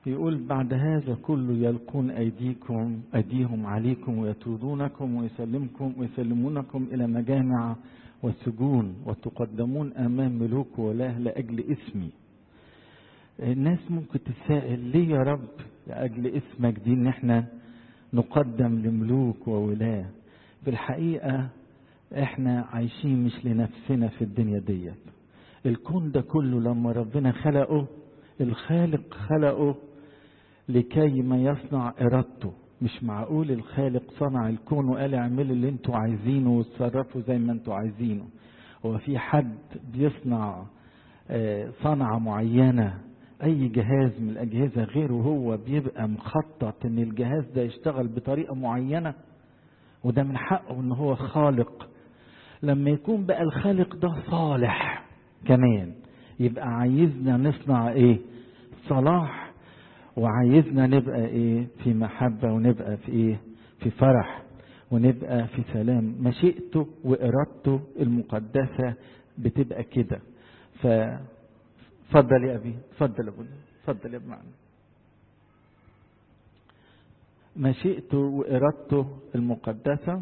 يقول بعد هذا كله يلقون أيديكم أيديهم عليكم ويطردونكم ويسلمكم ويسلمونكم إلى مجامع والسجون وتقدمون أمام ملوك ولاة لأجل اسمي الناس ممكن تتساءل ليه يا رب لأجل اسمك دي إن احنا نقدم لملوك وولاة في الحقيقة احنا عايشين مش لنفسنا في الدنيا ديت الكون ده كله لما ربنا خلقه الخالق خلقه لكي ما يصنع إرادته مش معقول الخالق صنع الكون وقال اعملوا اللي انتوا عايزينه وتصرفوا زي ما انتوا عايزينه هو في حد بيصنع صنعة معينة أي جهاز من الأجهزة غيره هو بيبقى مخطط إن الجهاز ده يشتغل بطريقة معينة وده من حقه إن هو خالق لما يكون بقى الخالق ده صالح كمان يبقى عايزنا نصنع إيه؟ صلاح وعايزنا نبقى إيه؟ في محبة ونبقى في إيه؟ في فرح ونبقى في سلام مشيئته وإرادته المقدسة بتبقى كده ف اتفضل يا ابي اتفضل يا ابونا اتفضل يا ابن عمي مشيئته وارادته المقدسه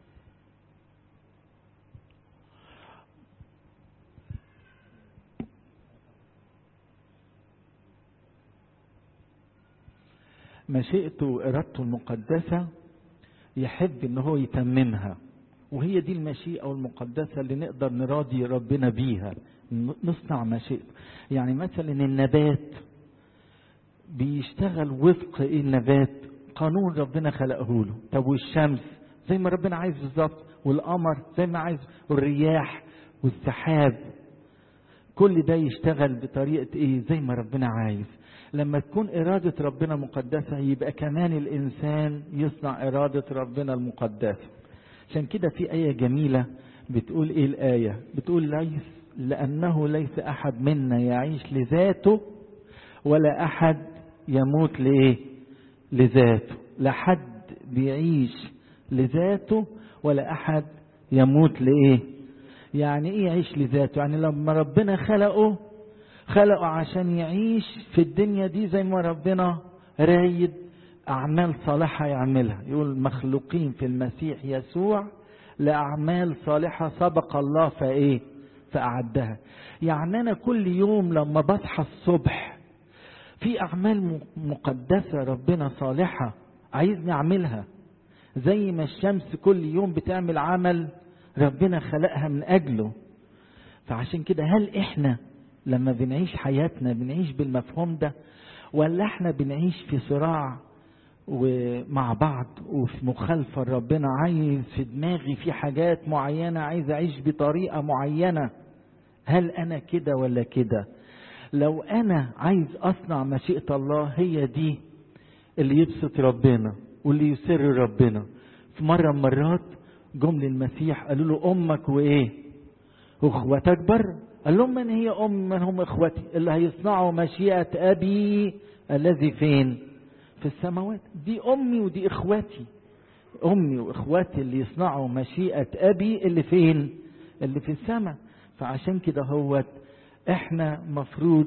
مشيئته وارادته المقدسه يحب ان هو يتممها وهي دي المشيئه المقدسه اللي نقدر نراضي ربنا بيها نصنع مشيئته يعني مثلا النبات بيشتغل وفق ايه النبات قانون ربنا خلقه له طب والشمس زي ما ربنا عايز بالظبط والقمر زي ما عايز والرياح والسحاب كل ده يشتغل بطريقة ايه زي ما ربنا عايز لما تكون إرادة ربنا مقدسة يبقى كمان الإنسان يصنع إرادة ربنا المقدسة عشان كده في آية جميلة بتقول إيه الآية بتقول ليس لأنه ليس أحد منا يعيش لذاته ولا أحد يموت لإيه لذاته لا حد بيعيش لذاته ولا أحد يموت لإيه يعني إيه يعيش لذاته يعني لما ربنا خلقه خلقه عشان يعيش في الدنيا دي زي ما ربنا رايد أعمال صالحة يعملها يقول مخلوقين في المسيح يسوع لأعمال صالحة سبق الله فإيه فأعدها يعني أنا كل يوم لما بصحى الصبح في أعمال مقدسة ربنا صالحة عايزني أعملها زي ما الشمس كل يوم بتعمل عمل ربنا خلقها من أجله فعشان كده هل إحنا لما بنعيش حياتنا بنعيش بالمفهوم ده ولا احنا بنعيش في صراع ومع بعض وفي مخالفة ربنا عايز في دماغي في حاجات معينة عايز أعيش بطريقة معينة هل أنا كده ولا كده لو أنا عايز أصنع مشيئة الله هي دي اللي يبسط ربنا واللي يسر ربنا في مرة من مرات جم للمسيح قالوا له أمك وإيه وإخواتك بر قال لهم من هي أم من هم إخوتي اللي هيصنعوا مشيئة أبي الذي فين في السماوات دي أمي ودي إخواتي أمي وإخواتي اللي يصنعوا مشيئة أبي اللي فين اللي في السماء فعشان كده هو احنا مفروض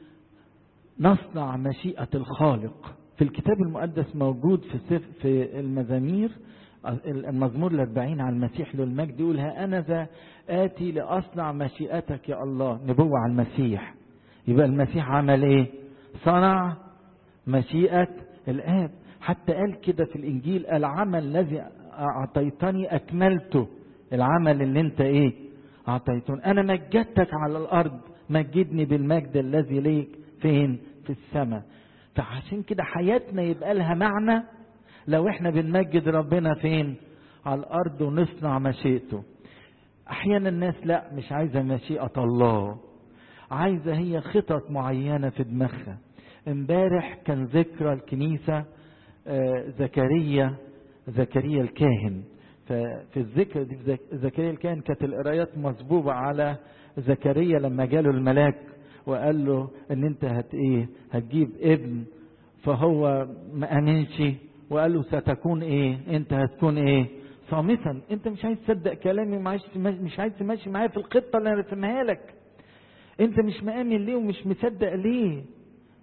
نصنع مشيئة الخالق في الكتاب المقدس موجود في سف في المزامير المزمور الأربعين على المسيح له المجد يقول ها أنا ذا آتي لأصنع مشيئتك يا الله نبوة على المسيح يبقى المسيح عمل إيه صنع مشيئة الآب حتى قال كده في الإنجيل العمل الذي أعطيتني أكملته العمل اللي أنت إيه أعطيتني أنا مجدتك على الأرض مجدني بالمجد الذي ليك فين في السماء فعشان كده حياتنا يبقى لها معنى لو احنا بنمجد ربنا فين على الارض ونصنع مشيئته احيانا الناس لا مش عايزه مشيئه الله عايزه هي خطط معينه في دماغها امبارح كان ذكرى الكنيسه آه زكريا زكريا الكاهن ففي الذكر دي زكريا الكاهن كانت القرايات مصبوبه على زكريا لما جاله الملاك وقال له ان انت هت ايه هتجيب ابن فهو ما امنش وقال له ستكون ايه انت هتكون ايه صامتا انت مش عايز تصدق كلامي مش عايز تمشي معايا في الخطه اللي انا رسمها لك انت مش مآمن ليه ومش مصدق ليه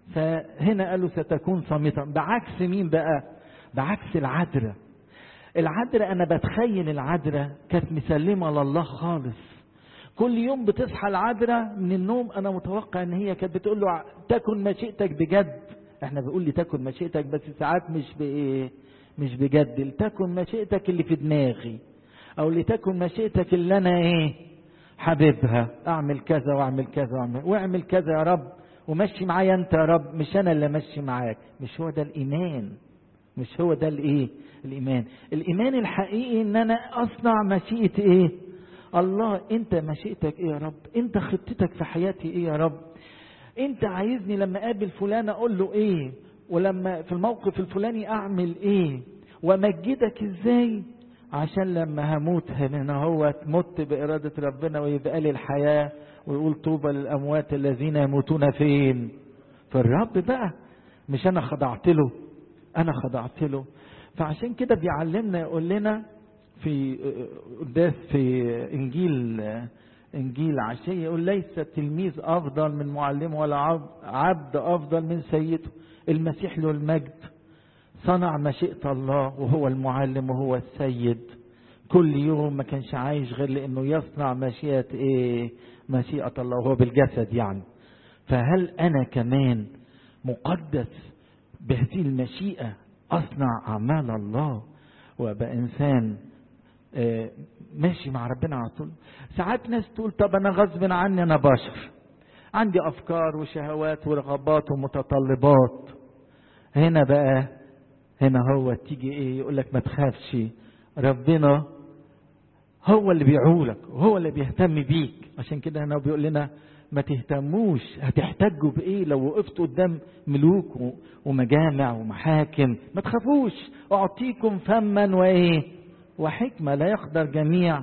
فهنا قالوا ستكون صامتا بعكس مين بقى بعكس العذراء العذراء انا بتخيل العذراء كانت مسلمه لله خالص كل يوم بتصحى العذراء من النوم انا متوقع ان هي كانت بتقول له تكن مشيئتك بجد احنا بنقول لي تكن مشيئتك بس ساعات مش بايه مش بجد لتكن مشيئتك اللي في دماغي او لتكن مشيئتك اللي انا ايه حبيبها اعمل كذا واعمل كذا واعمل واعمل كذا يا رب ومشي معايا انت يا رب مش انا اللي ماشي معاك مش هو ده الايمان مش هو ده الايه الايمان الايمان الحقيقي ان انا اصنع مشيئه ايه الله انت مشيئتك ايه يا رب انت خطتك في حياتي ايه يا رب انت عايزني لما اقابل فلان اقول له ايه ولما في الموقف الفلاني اعمل ايه وامجدك ازاي عشان لما هموت هنا هو مت بإرادة ربنا ويبقى لي الحياة ويقول طوبى للأموات الذين يموتون فين في الرب بقى مش أنا خضعت له أنا خضعت له فعشان كده بيعلمنا يقول لنا في قداس في إنجيل إنجيل عشية يقول ليس التلميذ أفضل من معلمه ولا عبد أفضل من سيده المسيح له المجد صنع مشيئة الله وهو المعلم وهو السيد كل يوم ما كانش عايش غير لانه يصنع مشيئة ايه مشيئة الله وهو بالجسد يعني فهل انا كمان مقدس بهذه المشيئة اصنع اعمال الله وابقى انسان آه ماشي مع ربنا على طول ساعات ناس تقول طب انا غصب عني انا بشر عندي افكار وشهوات ورغبات ومتطلبات هنا بقى هنا هو تيجي ايه يقول لك ما تخافش ربنا هو اللي بيعولك وهو اللي بيهتم بيك عشان كده هنا بيقول لنا ما تهتموش هتحتاجوا بايه لو وقفت قدام ملوك ومجامع ومحاكم ما تخافوش اعطيكم فما وايه وحكمه لا يقدر جميع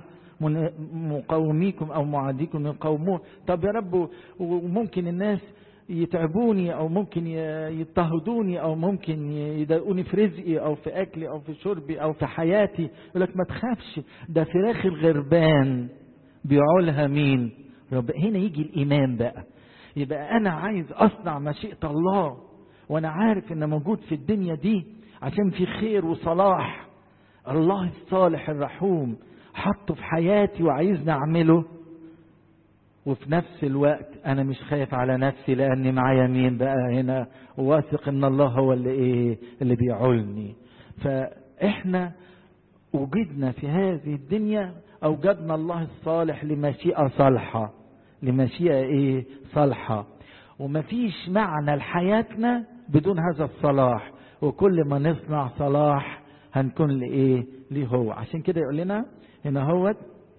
مقاوميكم او معاديكم يقاوموه طب يا رب وممكن الناس يتعبوني او ممكن يضطهدوني او ممكن يضايقوني في رزقي او في اكلي او في شربي او في حياتي يقول لك ما تخافش ده فراخ الغربان بيعولها مين رب هنا يجي الايمان بقى يبقى انا عايز اصنع مشيئه الله وانا عارف ان موجود في الدنيا دي عشان في خير وصلاح الله الصالح الرحوم حطه في حياتي وعايزني اعمله وفي نفس الوقت انا مش خايف على نفسي لاني معايا مين بقى هنا واثق ان الله هو اللي ايه اللي بيعولني فاحنا وجدنا في هذه الدنيا اوجدنا الله الصالح لمشيئه صالحه لمشيئه ايه صالحه ومفيش معنى لحياتنا بدون هذا الصلاح وكل ما نصنع صلاح هنكون لايه ليه هو عشان كده يقول لنا هنا هو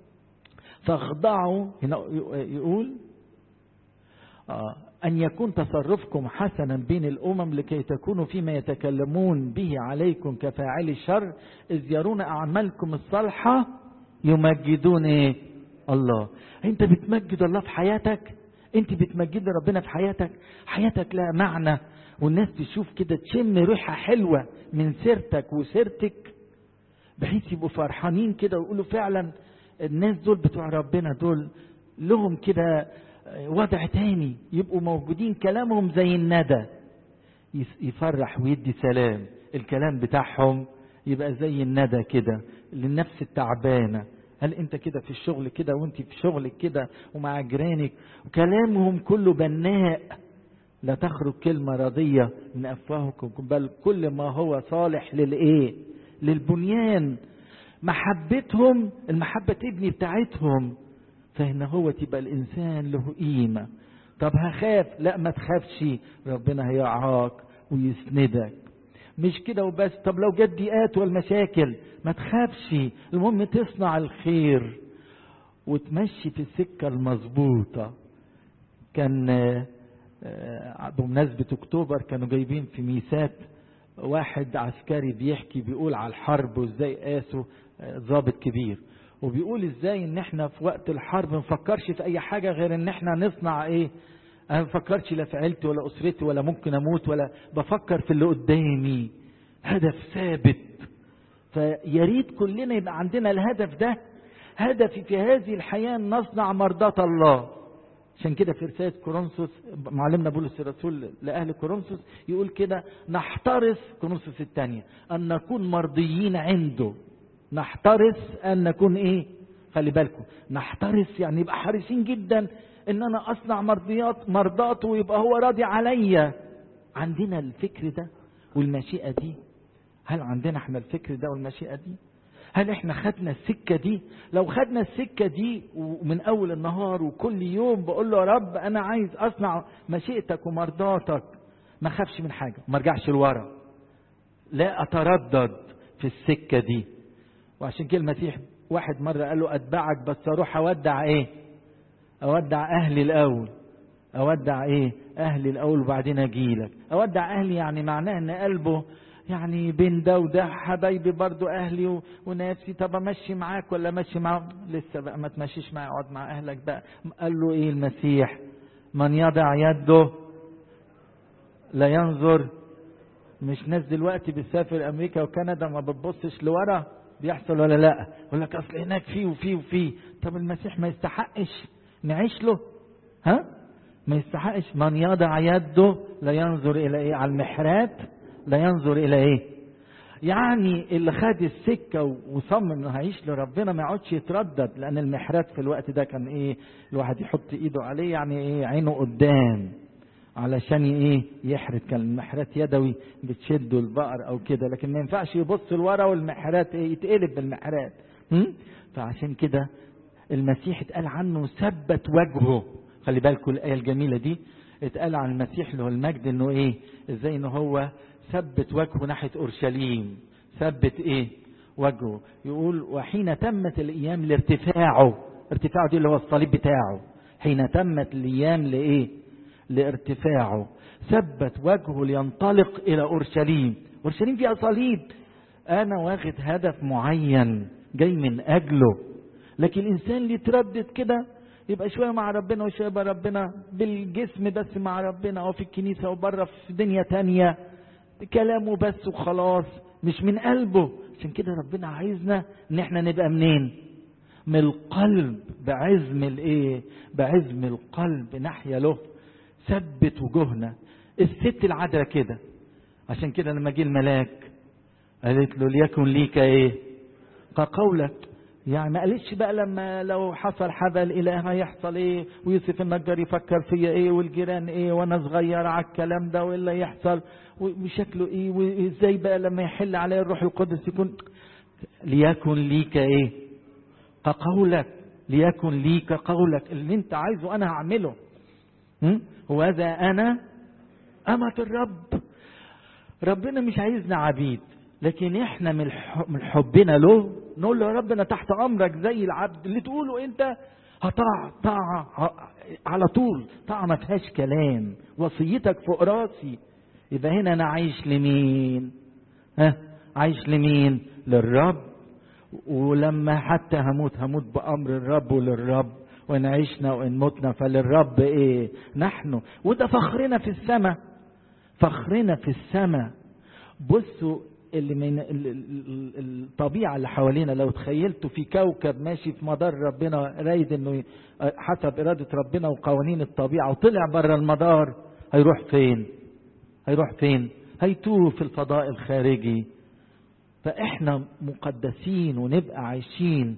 فاخضعوا هنا يقول آه أن يكون تصرفكم حسنا بين الأمم لكي تكونوا فيما يتكلمون به عليكم كفاعل الشر إذ يرون أعمالكم الصالحة يمجدون إيه؟ الله أنت بتمجد الله في حياتك أنت بتمجد ربنا في حياتك حياتك لها معنى والناس تشوف كده تشم ريحة حلوة من سيرتك وسيرتك بحيث يبقوا فرحانين كده ويقولوا فعلا الناس دول بتوع ربنا دول لهم كده وضع تاني يبقوا موجودين كلامهم زي الندى يفرح ويدي سلام الكلام بتاعهم يبقى زي الندى كده للنفس التعبانه هل انت كده في الشغل كده وانت في شغلك كده ومع جيرانك وكلامهم كله بناء لا تخرج كلمة رضية من أفواهكم بل كل ما هو صالح للإيه؟ للبنيان محبتهم المحبة تبني بتاعتهم فهنا هو تبقى الإنسان له قيمة طب هخاف لا ما تخافش ربنا هيرعاك ويسندك مش كده وبس طب لو جت ضيقات والمشاكل ما تخافش المهم تصنع الخير وتمشي في السكة المظبوطة كان بمناسبة اكتوبر كانوا جايبين في ميسات واحد عسكري بيحكي بيقول على الحرب وازاي قاسوا ضابط كبير وبيقول ازاي ان احنا في وقت الحرب ما نفكرش في اي حاجه غير ان احنا نصنع ايه انا ما بفكرش لا في عيلتي ولا اسرتي ولا ممكن اموت ولا بفكر في اللي قدامي هدف ثابت فيا ريت كلنا يبقى عندنا الهدف ده هدفي في هذه الحياه ان نصنع مرضاه الله عشان كده في رسالة كورنثوس معلمنا بولس الرسول لأهل كورنثوس يقول كده نحترس كورنثوس الثانية أن نكون مرضيين عنده نحترس أن نكون إيه خلي بالكم نحترس يعني يبقى حريصين جدا ان انا اصنع مرضيات مرضاته ويبقى هو راضي عليا عندنا الفكر ده والمشيئة دي هل عندنا احنا الفكر ده والمشيئة دي هل احنا خدنا السكة دي لو خدنا السكة دي ومن اول النهار وكل يوم بقول له يا رب انا عايز اصنع مشيئتك ومرضاتك ما خافش من حاجة ما ارجعش لورا لا اتردد في السكة دي وعشان كده المسيح واحد مرة قال له اتبعك بس اروح اودع ايه اودع اهلي الاول اودع ايه اهلي الاول وبعدين اجيلك اودع اهلي يعني معناه ان قلبه يعني بين ده وده حبايبي برضو اهلي و... ونفسي طب امشي معاك ولا امشي معاك لسه بقى ما تمشيش معايا اقعد مع اهلك بقى قال له ايه المسيح من يضع يده لا ينظر مش ناس دلوقتي بتسافر امريكا وكندا ما بتبصش لورا بيحصل ولا لا يقول لك اصل هناك في وفي وفي طب المسيح ما يستحقش نعيش له ها ما يستحقش من يضع يده لا ينظر الى ايه على المحرات لا ينظر الى ايه يعني اللي خد السكه وصمم انه هيعيش لربنا ما يقعدش يتردد لان المحرات في الوقت ده كان ايه الواحد يحط ايده عليه يعني ايه عينه قدام علشان ايه يحرد كان المحرات يدوي بتشده البقر او كده لكن ما ينفعش يبص لورا والمحرات ايه يتقلب بالمحرات فعشان كده المسيح اتقال عنه ثبت وجهه خلي بالكم الايه الجميله دي اتقال عن المسيح اللي هو المجد انه ايه ازاي ان هو ثبت وجهه ناحيه اورشليم ثبت ايه وجهه يقول وحين تمت الايام لارتفاعه ارتفاعه دي اللي هو الصليب بتاعه حين تمت الايام لايه لارتفاعه ثبت وجهه لينطلق الى اورشليم اورشليم فيها صليب انا واخد هدف معين جاي من اجله لكن الانسان اللي يتردد كده يبقى شويه مع ربنا وشويه مع ربنا بالجسم بس مع ربنا او في الكنيسه وبره في دنيا تانية كلامه بس وخلاص مش من قلبه عشان كده ربنا عايزنا ان احنا نبقى منين من القلب بعزم الايه بعزم القلب ناحيه له ثبت وجوهنا الست العذراء كده عشان كده لما جه الملاك قالت له ليكن ليك ايه كقولك يعني ما قالتش بقى لما لو حصل حبل اله هيحصل ايه ويوسف النجار يفكر فيا ايه والجيران ايه وانا صغير على الكلام ده وايه اللي يحصل وشكله ايه وازاي بقى لما يحل علي الروح القدس يكون ليكن ليك ايه كقولك ليكن لي كقولك اللي انت عايزه انا هعمله وهذا انا امة الرب ربنا مش عايزنا عبيد لكن احنا من من حبنا له نقول له يا رب انا تحت امرك زي العبد اللي تقوله انت هطاع طاعة على طول طاعة ما فيهاش كلام وصيتك فوق راسي يبقى هنا انا عايش لمين ها عايش لمين للرب ولما حتى هموت هموت بامر الرب وللرب وان عشنا وان متنا فللرب ايه نحن وده فخرنا في السماء فخرنا في السماء بصوا اللي من الطبيعة اللي حوالينا لو تخيلتوا في كوكب ماشي في مدار ربنا رايد انه حسب إرادة ربنا وقوانين الطبيعة وطلع بره المدار هيروح فين؟ هيروح فين؟ هيتوه في الفضاء الخارجي فاحنا مقدسين ونبقى عايشين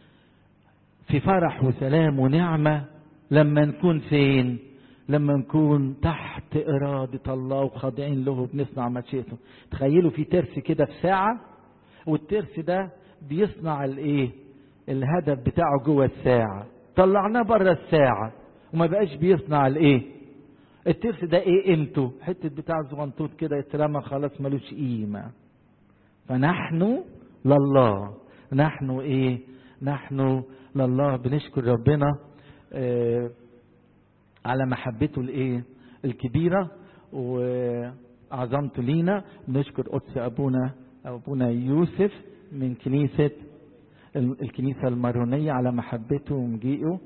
في فرح وسلام ونعمة لما نكون فين؟ لما نكون تحت إرادة الله وخاضعين له بنصنع مشيئته تخيلوا في ترس كده في ساعة والترس ده بيصنع الايه الهدف بتاعه جوه الساعة طلعناه بره الساعة وما بقاش بيصنع الايه الترس ده ايه قيمته حتة بتاع زغنطوط كده يترمى خلاص ملوش قيمة فنحن لله نحن ايه نحن لله بنشكر ربنا آه على محبته الايه الكبيره وعظمته لينا بنشكر قدس ابونا ابونا يوسف من كنيسه الكنيسه المارونيه على محبته ومجيئه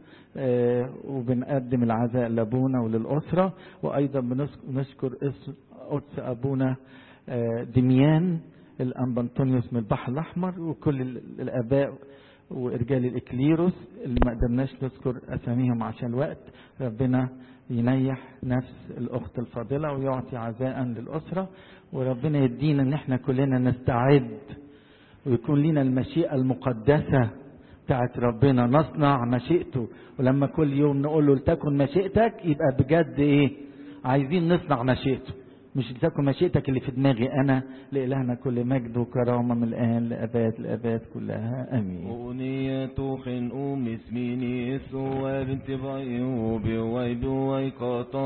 وبنقدم العزاء لابونا وللاسره وايضا بنشكر قدس ابونا دميان الانبا انطونيوس من البحر الاحمر وكل الاباء ورجال الإكليروس اللي ما قدرناش نذكر أساميهم عشان الوقت ربنا ينيح نفس الأخت الفاضلة ويعطي عزاء للأسرة وربنا يدينا إن احنا كلنا نستعد ويكون لنا المشيئة المقدسة بتاعت ربنا نصنع مشيئته ولما كل يوم نقول له لتكن مشيئتك يبقى بجد ايه عايزين نصنع مشيئته مش لتكن مشيئتك اللي في دماغي انا لإلهنا كل مجد وكرامة من الآن لأباد لأباد كلها آمين أغنية خنقوم اسميني سوى بنت بايو بيوي بيوي قطع